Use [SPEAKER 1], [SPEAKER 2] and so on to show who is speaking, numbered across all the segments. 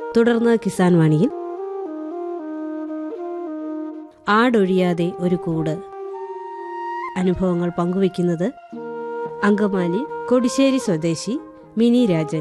[SPEAKER 1] തുടർന്ന് കിസാൻ വാണിയിൽ ആടൊഴിയാതെ ഒരു കൂട് അനുഭവങ്ങൾ പങ്കുവയ്ക്കുന്നത് അങ്കമാലി കൊടിശ്ശേരി സ്വദേശി മിനി രാജൻ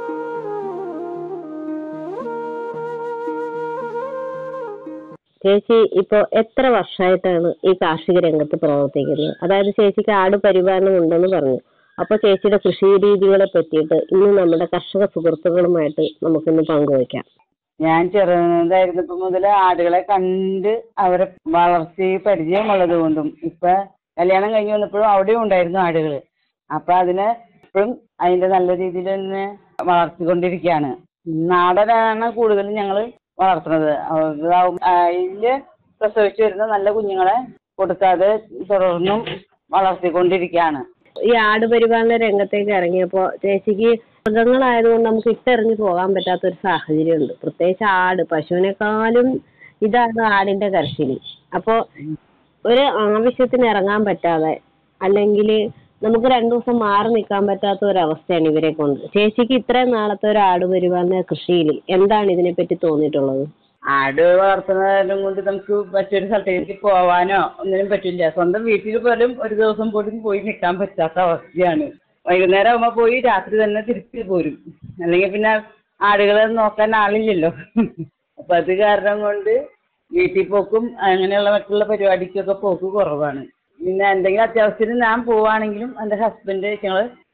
[SPEAKER 2] ചേച്ചി ഇപ്പോ എത്ര വർഷമായിട്ടാണ് ഈ കാർഷിക രംഗത്ത് പ്രവർത്തിക്കുന്നത് അതായത് ചേച്ചിക്ക് ആട് പരിപാലനം ഉണ്ടെന്ന് പറഞ്ഞു അപ്പൊ ചേച്ചിയുടെ കൃഷി രീതികളെ പറ്റിയിട്ട് ഇന്ന് നമ്മുടെ കർഷക സുഹൃത്തുക്കളുമായിട്ട് നമുക്കിന്ന് പങ്കുവയ്ക്കാം
[SPEAKER 3] ഞാൻ ചെറുതായിരുന്നപ്പോ മുതൽ ആടുകളെ കണ്ട് അവരെ വളർത്തി പരിചയമുള്ളത് കൊണ്ടും ഇപ്പൊ കല്യാണം കഴിഞ്ഞ് വന്നപ്പോഴും അവിടെയും ഉണ്ടായിരുന്നു ആടുകൾ അപ്പൊ അതിനെ ഇപ്പോഴും അതിന്റെ നല്ല രീതിയിൽ തന്നെ വളർത്തിക്കൊണ്ടിരിക്കുകയാണ് നാടനാണ് കൂടുതലും ഞങ്ങൾ വളർത്തുന്നത് അതാവും- അതില് പ്രസവിച്ചു വരുന്ന നല്ല കുഞ്ഞുങ്ങളെ കൊടുക്കാതെ തുടർന്നും വളർത്തിക്കൊണ്ടിരിക്കുകയാണ്
[SPEAKER 2] ഈ ആട് പരിപാലന രംഗത്തേക്ക് ഇറങ്ങിയപ്പോ ചേച്ചിക്ക് മൃഗങ്ങളായതുകൊണ്ട് നമുക്ക് ഇട്ടെറിഞ്ഞ് പോകാൻ പറ്റാത്ത ഒരു സാഹചര്യമുണ്ട് പ്രത്യേകിച്ച് ആട് പശുവിനേക്കാളും ഇതാണ് ആടിന്റെ കർശിലി അപ്പോ ഒരു ആവശ്യത്തിന് ഇറങ്ങാൻ പറ്റാതെ അല്ലെങ്കിൽ നമുക്ക് രണ്ടു ദിവസം മാറി നിൽക്കാൻ പറ്റാത്ത ഒരു അവസ്ഥയാണ് ഇവരെ കൊണ്ട് ചേച്ചിക്ക് ഇത്രയും നാളത്തെ ഒരു ആട് പരിപാലന കൃഷിയിൽ എന്താണ് ഇതിനെപ്പറ്റി തോന്നിയിട്ടുള്ളത്
[SPEAKER 3] ആട് വളർത്തുന്നതും കൊണ്ട് നമുക്ക് മറ്റൊരു സ്ഥലത്തേക്ക് പോവാനോ ഒന്നിനും പറ്റില്ല സ്വന്തം വീട്ടിൽ പോലും ഒരു ദിവസം പോലും പോയി നിൽക്കാൻ പറ്റാത്ത അവസ്ഥയാണ് വൈകുന്നേരം ആകുമ്പോൾ പോയി രാത്രി തന്നെ തിരിച്ച് പോരും അല്ലെങ്കിൽ പിന്നെ ആടുകളെ നോക്കാൻ ആളില്ലല്ലോ അപ്പൊ അത് കാരണം കൊണ്ട് വീട്ടിൽ പോക്കും അങ്ങനെയുള്ള മറ്റുള്ള പരിപാടിക്കൊക്കെ പോക്ക് കുറവാണ് പിന്നെ എന്തെങ്കിലും അത്യാവശ്യത്തിന് ഞാൻ പോവാണെങ്കിലും എൻ്റെ ഹസ്ബൻഡ് ഞങ്ങൾ